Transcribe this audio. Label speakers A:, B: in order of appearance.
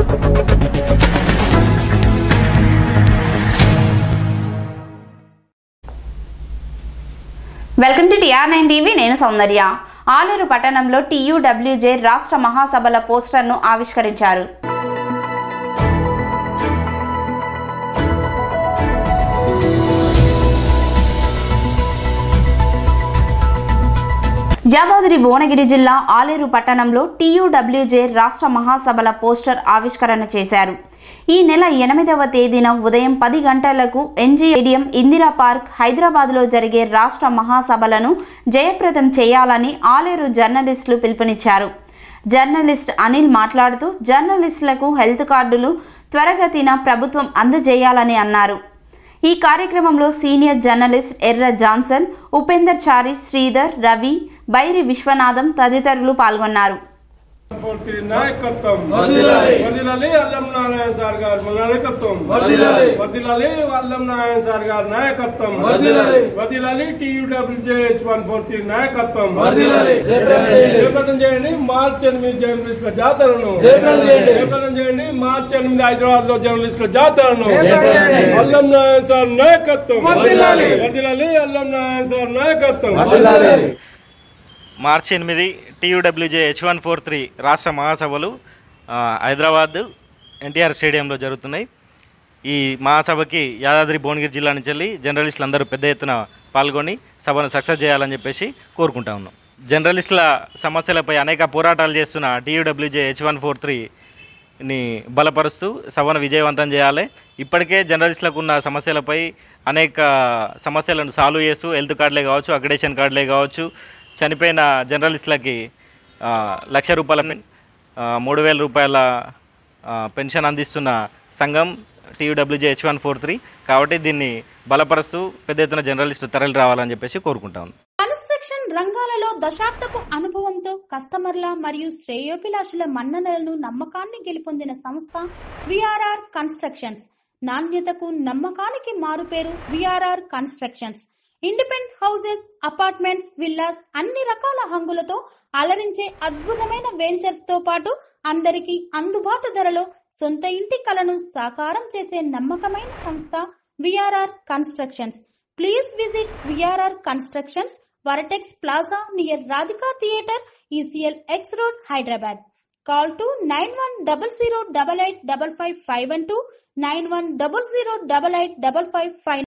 A: Welcome to T R nine TV నేను సౌందర్య ఆలేరు పట్టణంలో TUWJ రాష్ట్ర మహాసభల పోస్టర్ను ఆవిష్కరించారు యాదాద్రి భువనగిరి జిల్లా ఆలేరు పట్టణంలో టీయూడబ్ల్యూజే రాష్ట్ర మహాసభల పోస్టర్ ఆవిష్కరణ చేశారు ఈ నెల ఎనిమిదవ తేదీన ఉదయం పది గంటలకు ఎన్జీ స్టేడియం ఇందిరా పార్క్ హైదరాబాద్లో జరిగే రాష్ట్ర మహాసభలను జయప్రదం చేయాలని ఆలేరు జర్నలిస్టులు పిలుపునిచ్చారు జర్నలిస్ట్ అనిల్ మాట్లాడుతూ జర్నలిస్టులకు హెల్త్ కార్డులు త్వరగతిన ప్రభుత్వం అందజేయాలని అన్నారు ఈ కార్యక్రమంలో senior journalist Erra Johnson Upender Chari Sridhar Ravi Bairi Viswanatham తదితరులు పాల్గొన్నారు
B: పూర్తి నాయకత్వం
C: వర్ధిల్లాలి.
B: వర్ధిల్లాలి అల్లం నారాయణ సార్ గారు మన నాయకత్వం
C: వర్ధిల్లాలి.
B: వర్ధిల్లాలి అల్లం నారాయణ సార్ గారి నాయకత్వం
C: వర్ధిల్లాలి.
B: వర్ధిల్లాలి టీయూడబ్ల్యూజేహెచ్ వన్ ఫోర్ త్రీ నాయకత్వం
C: వర్ధిల్లాలి. జయప్రదం చేయండి.
B: జయప్రదం చేయండి మార్చి ఎనిమిది జర్నలిస్టుల జాతరను
C: జయప్రదం చేయండి.
B: జయప్రదం చేయండి మార్చి ఎనిమిది హైదరాబాద్ లో జర్నలిస్టుల జాతరను
C: జయప్రదం చేయండి.
B: అల్లం నారాయణ సార్ నాయకత్వం
C: వర్ధిల్లాలి.
B: వర్ధిల్లాలి అల్లం నారాయణ సార్ నాయకత్వం
C: వర్ధిల్లాలి.
D: మార్చి ఎనిమిది T U W J H one four three రాష్ట్ర మహాసభలు ఆ, హైదరాబాద్ ఎన్టీఆర్ స్టేడియంలో జరుగుతున్నాయి ఈ మహాసభకి యాదాద్రి భువనగిరి జిల్లా నుంచి వెళ్ళి జర్నలిస్టులు అందరూ పెద్ద ఎత్తున పాల్గొని సభను సక్సెస్ చేయాలని చెప్పేసి కోరుకుంటా ఉన్నాం జర్నలిస్టుల సమస్యలపై అనేక పోరాటాలు చేస్తున్న T U W J H one four three ని బలపరుస్తూ సభను విజయవంతం చేయాలి ఇప్పటికే జర్నలిస్టులకు ఉన్న సమస్యలపై అనేక సమస్యలను సాల్వ్ చేస్తూ హెల్త్ కార్డులే కావచ్చు అక్రిడేషన్ కార్డులే కావచ్చు చనిపోయిన జర్నలిస్టులకి ఆ, లక్ష రూపాయల పెన్- ఆ, మూడు వేల రూపాయల ఆ, పెన్షన్ అందిస్తున్న సంఘం T U W J H one four three కాబట్టి దీన్ని బలపరుస్తూ పెద్ద ఎత్తున జర్నలిస్టులు తరలి రావాలని చెప్పేసి కోరుకుంటాను
E: కన్స్ట్రక్షన్ రంగాలలో దశాబ్దపు అనుభవంతో కస్టమర్ల మరియు శ్రేయోభిలాషుల మన్ననలను నమ్మకాన్ని గెలుపొందిన సంస్థ విఆర్ఆర్ కన్స్ట్రక్షన్స్ నాణ్యతకు నమ్మకానికి మారుపేరు V R R constructions independent houses apartments villas అన్ని రకాల హంగులతో అలరించే అద్భుతమైన వెంచర్స్ తో పాటు అందరికీ అందుబాటు ధరలో సొంత ఇంటి కలను సాకారం చేసే నమ్మకమైన సంస్థ V R R constructions please visit V R R constructions Vertex Plaza near Radhika theatre E C L X road Hyderabad call to nine one double zero double eight double five five one two nine one double zero double eight double five five